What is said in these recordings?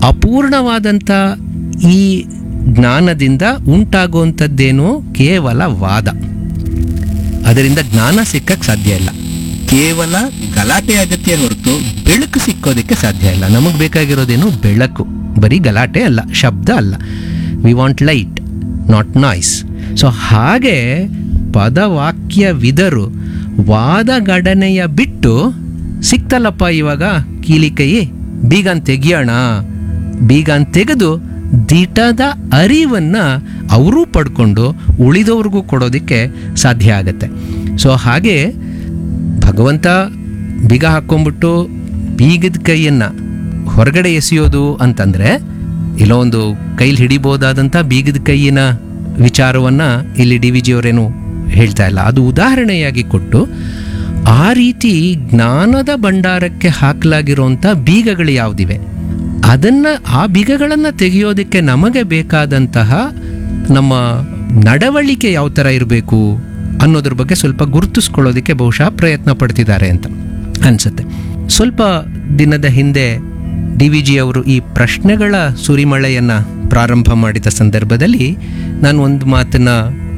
ಅಪೂರ್ಣವಾದಂಥ ಈ ಜ್ಞಾನದಿಂದ ಉಂಟಾಗುವಂಥದ್ದೇನು ಕೇವಲ ವಾದ ಅದರಿಂದ ಜ್ಞಾನ ಸಿಕ್ಕಕ್ಕೆ ಸಾಧ್ಯ ಇಲ್ಲ ಕೇವಲ ಗಲಾಟೆ ಅಗತ್ಯ ಹೊರತು ಬೆಳಕು ಸಿಕ್ಕೋದಕ್ಕೆ ಸಾಧ್ಯ ಇಲ್ಲ ನಮಗೆ ಬೇಕಾಗಿರೋದೇನು ಬೆಳಕು ಬರೀ ಗಲಾಟೆ ಅಲ್ಲ ಶಬ್ದ ಅಲ್ಲ we want light not noise so ಹಾಗೆ ಪದವಾಕ್ಯ ವಿದರು ವಾದಗಡನೆಯ ಬಿಟ್ಟು ಸಿಕ್ತಲ್ಲಪ್ಪ ಇವಾಗ ಕೀಲಿ ಕೈ ಬೀಗನ್ ತೆಗಿಯೋಣ ಬೀಗನ್ ತೆಗೆದು ದಿಟದ ಅರಿವನ್ನು ಅವರೂ ಪಡ್ಕೊಂಡು ಉಳಿದವ್ರಿಗೂ ಕೊಡೋದಕ್ಕೆ ಸಾಧ್ಯ ಆಗತ್ತೆ ಸೊ ಹಾಗೆ ಭಗವಂತ ಬೀಗ ಹಾಕ್ಕೊಂಬಿಟ್ಟು ಬೀಗದ ಕೈಯನ್ನು ಹೊರಗಡೆ ಎಸೆಯೋದು ಅಂತಂದರೆ ಎಲ್ಲೋ ಒಂದು ಕೈಲಿ ಹಿಡಿಬೋದಾದಂಥ ಬೀಗದ ಕೈಯಿನ ವಿಚಾರವನ್ನು ಇಲ್ಲಿ ಡಿ ವಿ ಜಿಯವರೇನು ಹೇಳ್ತಾ ಇಲ್ಲ ಅದು ಉದಾಹರಣೆಯಾಗಿ ಕೊಟ್ಟು ಆ ರೀತಿ ಜ್ಞಾನದ ಭಂಡಾರಕ್ಕೆ ಹಾಕಲಾಗಿರುವಂಥ ಬೀಗಗಳು ಯಾವುದಿವೆ ಅದನ್ನು ಆ ಬೀಗಗಳನ್ನು ತೆಗೆಯೋದಕ್ಕೆ ನಮಗೆ ಬೇಕಾದಂತಹ ನಮ್ಮ ನಡವಳಿಕೆ ಯಾವ ಥರ ಇರಬೇಕು ಅನ್ನೋದ್ರ ಬಗ್ಗೆ ಸ್ವಲ್ಪ ಗುರುತಿಸ್ಕೊಳ್ಳೋದಕ್ಕೆ ಬಹುಶಃ ಪ್ರಯತ್ನ ಪಡ್ತಿದ್ದಾರೆ ಅಂತ ಅನಿಸುತ್ತೆ ಸ್ವಲ್ಪ ದಿನದ ಹಿಂದೆ ಡಿ ವಿ ಜಿ ಅವರು ಈ ಪ್ರಶ್ನೆಗಳ ಸುರಿಮಳೆಯನ್ನು ಪ್ರಾರಂಭ ಮಾಡಿದ ಸಂದರ್ಭದಲ್ಲಿ ನಾನು ಒಂದು ಮಾತನ್ನು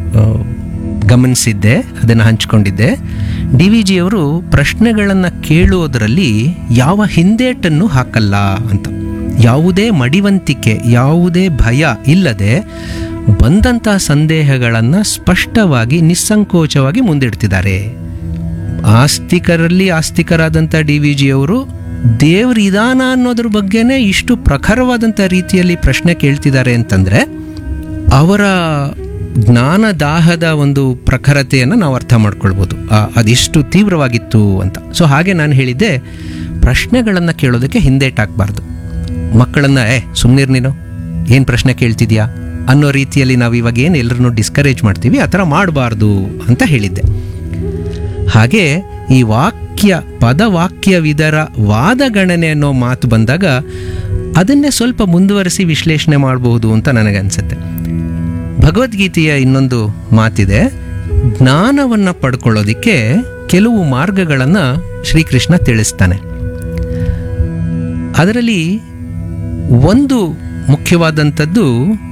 ಗಮನಿಸಿದ್ದೆ ಅದನ್ನು ಹಂಚಿಕೊಂಡಿದ್ದೆ ಡಿ ವಿ ಜಿಯವರು ಪ್ರಶ್ನೆಗಳನ್ನು ಕೇಳುವುದರಲ್ಲಿ ಯಾವ ಹಿಂದೇಟನ್ನು ಹಾಕಲ್ಲ ಅಂತ ಯಾವುದೇ ಮಡಿವಂತಿಕೆ ಯಾವುದೇ ಭಯ ಇಲ್ಲದೆ ಬಂದಂತಹ ಸಂದೇಹಗಳನ್ನು ಸ್ಪಷ್ಟವಾಗಿ ನಿಸ್ಸಂಕೋಚವಾಗಿ ಮುಂದಿಡ್ತಿದ್ದಾರೆ ಆಸ್ತಿಕರಲ್ಲಿ ಆಸ್ತಿಕರಾದಂಥ ಡಿ ವಿ ಜಿಯವರು ದೇವ್ರ ಇದಾನ ಅನ್ನೋದ್ರ ಬಗ್ಗೆನೇ ಇಷ್ಟು ಪ್ರಖರವಾದಂಥ ರೀತಿಯಲ್ಲಿ ಪ್ರಶ್ನೆ ಕೇಳ್ತಿದ್ದಾರೆ ಅಂತಂದರೆ ಅವರ ಜ್ಞಾನದಾಹದ ಒಂದು ಪ್ರಖರತೆಯನ್ನು ನಾವು ಅರ್ಥ ಮಾಡ್ಕೊಳ್ಬೋದು ಆ- ಅದೆಷ್ಟು ತೀವ್ರವಾಗಿತ್ತು ಅಂತ ಸೊ ಹಾಗೆ ನಾನು ಹೇಳಿದ್ದೆ ಪ್ರಶ್ನೆಗಳನ್ನು ಕೇಳೋದಕ್ಕೆ ಹಿಂದೇಟಾಕಬಾರ್ದು ಮಕ್ಕಳನ್ನು ಏ ಸುಮ್ಮನಿರ್ ನೀನು ಏನು ಪ್ರಶ್ನೆ ಕೇಳ್ತಿದ್ಯಾ ಅನ್ನೋ ರೀತಿಯಲ್ಲಿ ನಾವು ಇವಾಗ ಏನು ಎಲ್ಲರನ್ನೂ ಡಿಸ್ಕರೇಜ್ ಮಾಡ್ತೀವಿ ಆ ಥರ ಮಾಡಬಾರ್ದು ಅಂತ ಹೇಳಿದ್ದೆ ಹಾಗೆ ಈ ವಾಕ್ಯ ಪದವಾಕ್ಯವಿದರ ವಾದಗಣನೆ ಅನ್ನೋ ಮಾತು ಬಂದಾಗ ಅದನ್ನೇ ಸ್ವಲ್ಪ ಮುಂದುವರಿಸಿ ವಿಶ್ಲೇಷಣೆ ಮಾಡಬಹುದು ಅಂತ ನನಗನ್ಸುತ್ತೆ ಭಗವದ್ಗೀತೆಯ ಇನ್ನೊಂದು ಮಾತಿದೆ ಜ್ಞಾನವನ್ನು ಪಡ್ಕೊಳ್ಳೋದಿಕ್ಕೆ ಕೆಲವು ಮಾರ್ಗಗಳನ್ನು ಶ್ರೀಕೃಷ್ಣ ತಿಳಿಸ್ತಾನೆ ಅದರಲ್ಲಿ ಒಂದು ಮುಖ್ಯವಾದಂಥದ್ದು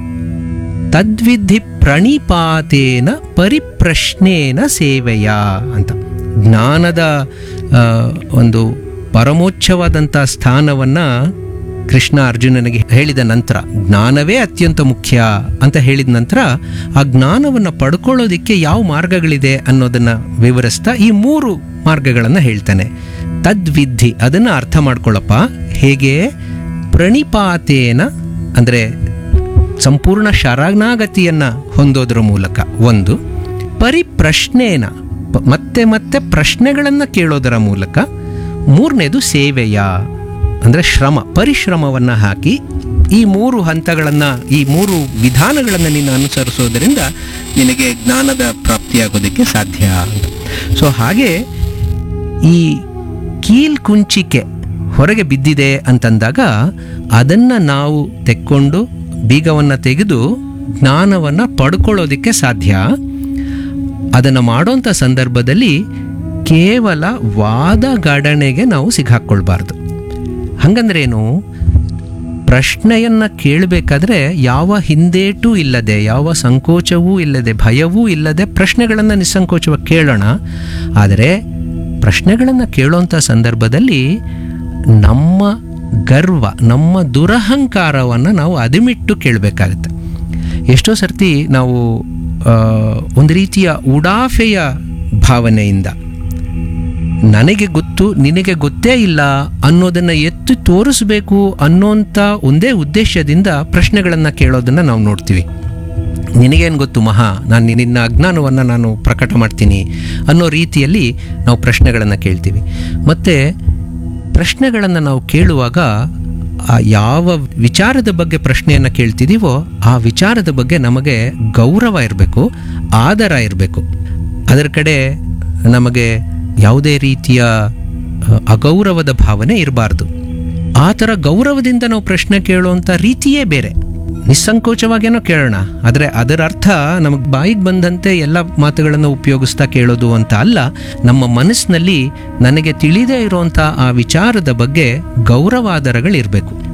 ತದ್ವಿಧಿ ಪ್ರಣಿಪಾತೇನ ಪರಿಪ್ರಶ್ನೇನ ಸೇವೆಯ ಅಂತ ಜ್ಞಾನದ ಆ, ಒಂದು ಪರಮೋಚ್ಛವಾದಂಥ ಸ್ಥಾನವನ್ನು ಕೃಷ್ಣ ಅರ್ಜುನನಿಗೆ ಹೇಳಿದ ನಂತರ ಜ್ಞಾನವೇ ಅತ್ಯಂತ ಮುಖ್ಯ ಅಂತ ಹೇಳಿದ ನಂತರ ಆ ಜ್ಞಾನವನ್ನು ಪಡ್ಕೊಳ್ಳೋದಿಕ್ಕೆ ಯಾವ ಮಾರ್ಗಗಳಿದೆ ಅನ್ನೋದನ್ನು ವಿವರಿಸ್ತಾ ಈ ಮೂರು ಮಾರ್ಗಗಳನ್ನು ಹೇಳ್ತಾನೆ ತದ್ವಿಧಿ ಅದನ್ನು ಅರ್ಥ ಮಾಡ್ಕೊಳ್ಳಪ್ಪ ಹೇಗೆ ಪ್ರಣಿಪಾತೇನ ಅಂದರೆ ಸಂಪೂರ್ಣ ಶರಣಾಗತಿಯನ್ನು ಹೊಂದೋದ್ರ ಮೂಲಕ ಒಂದು ಪರಿಪ್ರಶ್ನೇನ ಪ- ಮತ್ತೆ ಮತ್ತೆ ಪ್ರಶ್ನೆಗಳನ್ನು ಕೇಳೋದರ ಮೂಲಕ ಮೂರನೇದು ಸೇವೆಯ ಅಂದರೆ ಶ್ರಮ ಪರಿಶ್ರಮವನ್ನು ಹಾಕಿ ಈ ಮೂರು ಹಂತಗಳನ್ನು ಈ ಮೂರು ವಿಧಾನಗಳನ್ನು ನೀನು ಅನುಸರಿಸೋದರಿಂದ ನಿನಗೆ ಜ್ಞಾನದ ಪ್ರಾಪ್ತಿಯಾಗೋದಕ್ಕೆ ಸಾಧ್ಯ ಅಂತ ಸೊ ಹಾಗೆ ಈ ಕೀಲ್ ಕುಂಚಿಕೆ ಹೊರಗೆ ಬಿದ್ದಿದೆ ಅಂತಂದಾಗ ಅದನ್ನು ನಾವು ತೆಕ್ಕೊಂಡು ಬೀಗವನ್ನು ತೆಗೆದು ಜ್ಞಾನವನ್ನು ಪಡ್ಕೊಳ್ಳೋದಕ್ಕೆ ಸಾಧ್ಯ ಅದನ್ನು ಮಾಡೋಂಥ ಸಂದರ್ಭದಲ್ಲಿ ಕೇವಲ ವಾದಗಾಡಣೆಗೆ ನಾವು ಸಿಕ್ಕಾಕ್ಕೊಳ್ಬಾರ್ದು ಹಂಗಂದ್ರೇನು ಪ್ರಶ್ನೆಯನ್ನು ಕೇಳಬೇಕಾದ್ರೆ ಯಾವ ಹಿಂದೇಟೂ ಇಲ್ಲದೆ ಯಾವ ಸಂಕೋಚವೂ ಇಲ್ಲದೆ ಭಯವೂ ಇಲ್ಲದೆ ಪ್ರಶ್ನೆಗಳನ್ನು ನಿಸ್ಸಂಕೋಚವಾಗಿ ಕೇಳೋಣ ಆದರೆ ಪ್ರಶ್ನೆಗಳನ್ನು ಕೇಳೋಂಥ ಸಂದರ್ಭದಲ್ಲಿ ನಮ್ಮ ಗರ್ವ ನಮ್ಮ ದುರಹಂಕಾರವನ್ನು ನಾವು ಅದಿಮಿಟ್ಟು ಕೇಳಬೇಕಾಗತ್ತೆ ಎಷ್ಟೋ ಸರ್ತಿ ನಾವು ಆ, ಒಂದು ರೀತಿಯ ಉಡಾಫೆಯ ಭಾವನೆಯಿಂದ ನನಗೆ ಗೊತ್ತು ನಿನಗೆ ಗೊತ್ತೇ ಇಲ್ಲ ಅನ್ನೋದನ್ನು ಎತ್ತು ತೋರಿಸ್ಬೇಕು ಅನ್ನೋಂಥ ಒಂದೇ ಉದ್ದೇಶದಿಂದ ಪ್ರಶ್ನೆಗಳನ್ನು ಕೇಳೋದನ್ನು ನಾವು ನೋಡ್ತೀವಿ ನಿನಗೇನು ಗೊತ್ತು ಮಹಾ ನಾನು ನಿನ್ನ ಅಜ್ಞಾನವನ್ನು ನಾನು ಪ್ರಕಟ ಮಾಡ್ತೀನಿ ಅನ್ನೋ ರೀತಿಯಲ್ಲಿ ನಾವು ಪ್ರಶ್ನೆಗಳನ್ನು ಕೇಳ್ತೀವಿ ಮತ್ತು ಪ್ರಶ್ನೆಗಳನ್ನು ನಾವು ಕೇಳುವಾಗ ಆ ಯಾವ ವಿಚಾರದ ಬಗ್ಗೆ ಪ್ರಶ್ನೆಯನ್ನು ಕೇಳ್ತಿದ್ದೀವೋ ಆ ವಿಚಾರದ ಬಗ್ಗೆ ನಮಗೆ ಗೌರವ ಇರಬೇಕು ಆದರ ಇರಬೇಕು ಅದರ ಕಡೆ ನಮಗೆ ಯಾವುದೇ ರೀತಿಯ ಅ, ಅಗೌರವದ ಭಾವನೆ ಇರಬಾರ್ದು ಆ ಥರ ಗೌರವದಿಂದ ನಾವು ಪ್ರಶ್ನೆ ಕೇಳುವಂಥ ರೀತಿಯೇ ಬೇರೆ ನಿಸ್ಸಂಕೋಚವಾಗೇನೋ ಕೇಳೋಣ ಆದರೆ ಅದರ ಅರ್ಥ ನಮಗೆ ಬಾಯಿಗೆ ಬಂದಂತೆ ಎಲ್ಲ ಮಾತುಗಳನ್ನು ಉಪಯೋಗಿಸ್ತಾ ಕೇಳೋದು ಅಂತ ಅಲ್ಲ ನಮ್ಮ ಮನಸ್ಸಿನಲ್ಲಿ ನನಗೆ ತಿಳಿದೇ ಇರುವಂಥ ಆ ವಿಚಾರದ ಬಗ್ಗೆ ಗೌರವಾದರಗಳಿರಬೇಕು